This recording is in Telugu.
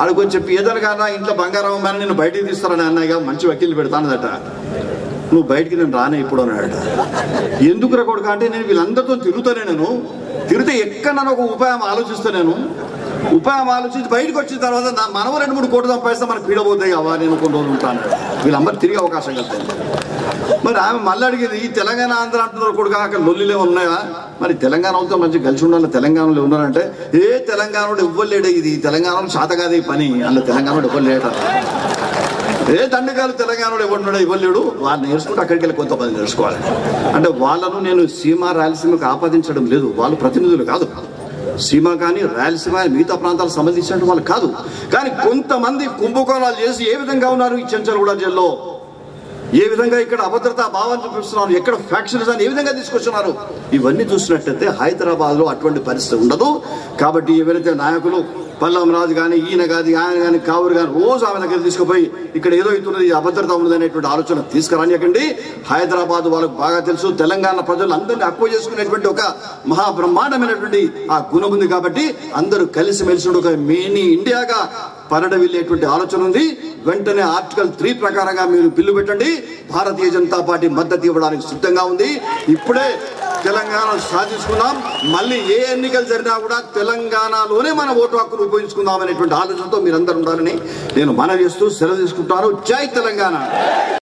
ఆడు కొంచెం ఏదైనా కానీ ఇంట్లో బంగారం అమ్మాని నేను బయటికి తీస్తారని అన్నయ్య మంచి వకీలు పెడతానదట నువ్వు బయటికి నేను రానే ఇప్పుడు అన్నాడట ఎందుకురా కొడుక అంటే నేను వీళ్ళందరితో తిరుగుతానే నేను తిరిగితే ఎక్కడ నన్ను ఒక ఉపాయం ఆలోచిస్తా నేను ఉపాయం ఆలోచించి బయటకు వచ్చిన తర్వాత నా మనవ రెండు మూడు కోట్లు సంపాదిస్తే మనకు పీడబోతాయి అవ్వ నేను కొన్ని రోజులు ఉంటాను వీళ్ళందరూ తిరిగే అవకాశం కలుగుతుంది మరి ఆమె మళ్ళీ అడిగేది ఈ తెలంగాణ ఆంధ్ర అంటున్నారు కొడుకు అక్కడ లొల్లిలే ఉన్నాయా మరి తెలంగాణ వాళ్ళతో మంచి కలిసి ఉండాలి తెలంగాణలో ఉన్నారంటే ఏ తెలంగాణలో ఇవ్వలేడే ఇది తెలంగాణలో శాత కాదు ఈ పని అలా తెలంగాణలో ఇవ్వలేట ఏ దండకాలు తెలంగాణలో ఇవ్వడు ఇవ్వలేడు వాళ్ళు నేర్చుకుంటే అక్కడికి వెళ్ళి కొంతమంది నేర్చుకోవాలి అంటే వాళ్ళను నేను సీమ రాయలసీమకు ఆపాదించడం లేదు వాళ్ళు ప్రతినిధులు కాదు సీమ కానీ రాయలసీమ కానీ మిగతా ప్రాంతాలకు సంబంధించిన వాళ్ళు కాదు కానీ కొంతమంది కుంభకోణాలు చేసి ఏ విధంగా ఉన్నారు ఈ చెంచలగూడ జైల్లో ఏ విధంగా ఇక్కడ అభద్రతా భావాన్ని చూపిస్తున్నారు ఎక్కడ ఫ్యాక్షన్స్ అని ఏ విధంగా తీసుకొస్తున్నారు ఇవన్నీ చూసినట్టయితే హైదరాబాద్ లో అటువంటి పరిస్థితి ఉండదు కాబట్టి ఎవరైతే నాయకులు పల్లం రాజు కానీ ఈయన కాదు ఆయన కానీ కావురు కానీ రోజు ఆమె దగ్గర తీసుకుపోయి ఇక్కడ ఏదో అవుతున్నది ఈ అభద్రత ఉన్నది అనేటువంటి ఆలోచన తీసుకురానియకండి హైదరాబాద్ వాళ్ళకు బాగా తెలుసు తెలంగాణ ప్రజలు అందరినీ అక్కువ చేసుకునేటువంటి ఒక మహా బ్రహ్మాండమైనటువంటి ఆ గుణం ఉంది కాబట్టి అందరూ కలిసిమెలిసి ఉండి ఒక మేని ఇండియాగా పరడ వెళ్ళేటువంటి ఆలోచన ఉంది వెంటనే ఆర్టికల్ త్రీ ప్రకారంగా మీరు బిల్లు పెట్టండి భారతీయ జనతా పార్టీ మద్దతు ఇవ్వడానికి సిద్ధంగా ఉంది ఇప్పుడే తెలంగాణ సాధించుకుందాం మళ్ళీ ఏ ఎన్నికలు జరిగినా కూడా తెలంగాణలోనే మన ఓటు హక్కును ఉపయోగించుకుందాం అనేటువంటి ఆలోచనతో మీరందరూ ఉండాలని నేను మనవి చేస్తూ సెలవు తీసుకుంటాను జై తెలంగాణ